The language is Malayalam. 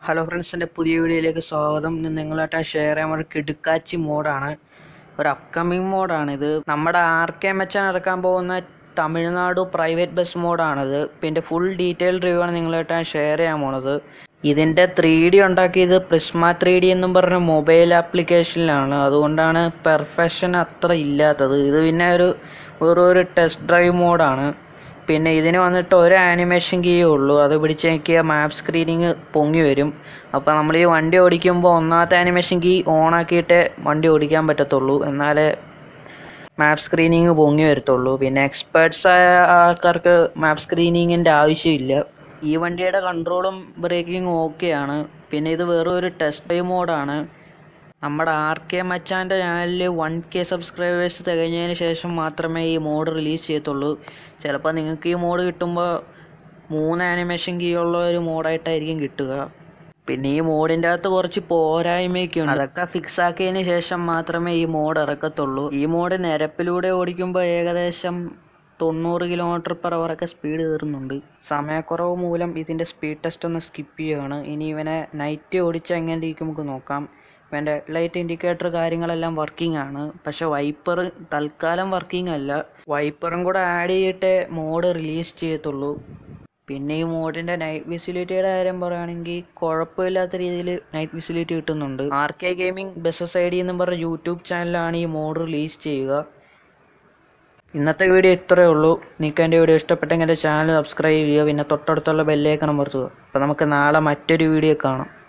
ഹലോ ഫ്രണ്ട്സ് എൻ്റെ പുതിയ വീഡിയോയിലേക്ക് സ്വാഗതം ഇന്ന് നിങ്ങളായിട്ട് ഷെയർ ചെയ്യാൻ ഒരു കിടുക്കാച്ചി മോഡാണ് ഒരു അപ്കമിങ് മോഡാണിത് നമ്മുടെ ആർ കെ മെച്ചാൻ ഇറക്കാൻ പോകുന്ന തമിഴ്നാട് പ്രൈവറ്റ് ബസ് മോഡാണിത് പിന്നെ ഫുൾ ഡീറ്റെയിൽ റിവ്യൂ ആണ് നിങ്ങളായിട്ട് ഷെയർ ചെയ്യാൻ പോണത് ഇതിൻ്റെ ത്രീ ഡി ഉണ്ടാക്കിയത് പ്രിസ്മ ത്രീ ഡി എന്നും പറഞ്ഞ മൊബൈൽ ആപ്ലിക്കേഷനിലാണ് അതുകൊണ്ടാണ് പെർഫെക്ഷൻ അത്ര ഇല്ലാത്തത് ഇത് പിന്നെ ഒരു വെറും ഒരു ടെസ്റ്റ് ഡ്രൈവ് മോഡാണ് പിന്നെ ഇതിന് വന്നിട്ട് ഒരു ആനിമേഷൻ കീയേ ഉള്ളൂ അത് പിടിച്ച് നോക്കിയാൽ മാപ്പ് സ്ക്രീനിങ് പൊങ്ങി വരും അപ്പോൾ നമ്മൾ ഈ വണ്ടി ഓടിക്കുമ്പോൾ ഒന്നാമത്തെ ആനിമേഷൻ കീ ഓൺ ആക്കിയിട്ടേ വണ്ടി ഓടിക്കാൻ പറ്റത്തുള്ളൂ എന്നാലേ മാപ്പ് സ്ക്രീനിങ് പൊങ്ങി വരത്തുള്ളൂ പിന്നെ എക്സ്പേർട്സ് ആയ ആൾക്കാർക്ക് മാപ്പ് സ്ക്രീനിങ്ങിൻ്റെ ആവശ്യമില്ല ഈ വണ്ടിയുടെ കൺട്രോളും ബ്രേക്കിങ്ങും ഓക്കെയാണ് പിന്നെ ഇത് വെറും ഒരു ടെസ്റ്റ് ഡ്രൈവ് മോഡാണ് നമ്മുടെ ആർ കെ മച്ചാൻ്റെ ചാനലിൽ വൺ കെ സബ്സ്ക്രൈബേഴ്സ് തികഞ്ഞതിന് ശേഷം മാത്രമേ ഈ മോഡ് റിലീസ് ചെയ്യത്തുള്ളൂ ചിലപ്പോൾ നിങ്ങൾക്ക് ഈ മോഡ് കിട്ടുമ്പോൾ മൂന്ന് ആനിമേഷൻ കീ ഉള്ള ഒരു മോഡായിട്ടായിരിക്കും കിട്ടുക പിന്നെ ഈ മോഡിൻ്റെ അകത്ത് കുറച്ച് പോരായ്മയൊക്കെ ഉണ്ട് അതൊക്കെ ഫിക്സ് ആക്കിയതിന് ശേഷം മാത്രമേ ഈ മോഡ് ഇറക്കത്തുള്ളൂ ഈ മോഡ് നിരപ്പിലൂടെ ഓടിക്കുമ്പോൾ ഏകദേശം തൊണ്ണൂറ് കിലോമീറ്റർ പെർ അവറൊക്കെ സ്പീഡ് കയറുന്നുണ്ട് സമയക്കുറവ് മൂലം ഇതിൻ്റെ സ്പീഡ് ടെസ്റ്റ് ഒന്ന് സ്കിപ്പ് ചെയ്യുകയാണ് ഇനി ഇവനെ നൈറ്റ് ഓടിച്ചാൽ എങ്ങനെ ഇരിക്കും നമുക്ക് നോക്കാം ഇവൻ്റെ ലൈറ്റ് ഇൻഡിക്കേറ്റർ കാര്യങ്ങളെല്ലാം വർക്കിംഗ് ആണ് പക്ഷെ വൈപ്പർ തൽക്കാലം വർക്കിംഗ് അല്ല വൈപ്പറും കൂടെ ആഡ് ചെയ്തിട്ടേ മോഡ് റിലീസ് ചെയ്യത്തുള്ളൂ പിന്നെ ഈ മോഡിൻ്റെ നൈറ്റ് വിസിലിറ്റിയുടെ കാര്യം പറയുകയാണെങ്കിൽ കുഴപ്പമില്ലാത്ത രീതിയിൽ നൈറ്റ് വിസിലിറ്റി കിട്ടുന്നുണ്ട് ആർ കെ ഗെയിമിംഗ് ബെസസ് ഐ ഡി എന്നും പറഞ്ഞ യൂട്യൂബ് ചാനലാണ് ഈ മോഡ് റിലീസ് ചെയ്യുക ഇന്നത്തെ വീഡിയോ ഇത്രയേ ഉള്ളൂ നിങ്ങൾക്ക് എൻ്റെ വീഡിയോ ഇഷ്ടപ്പെട്ടെങ്കിൽ എൻ്റെ ചാനൽ സബ്സ്ക്രൈബ് ചെയ്യുക പിന്നെ തൊട്ടടുത്തുള്ള ബെല്ലേക്കണം അമർത്തുക അപ്പോൾ നമുക്ക് നാളെ മറ്റൊരു വീഡിയോ കാണാം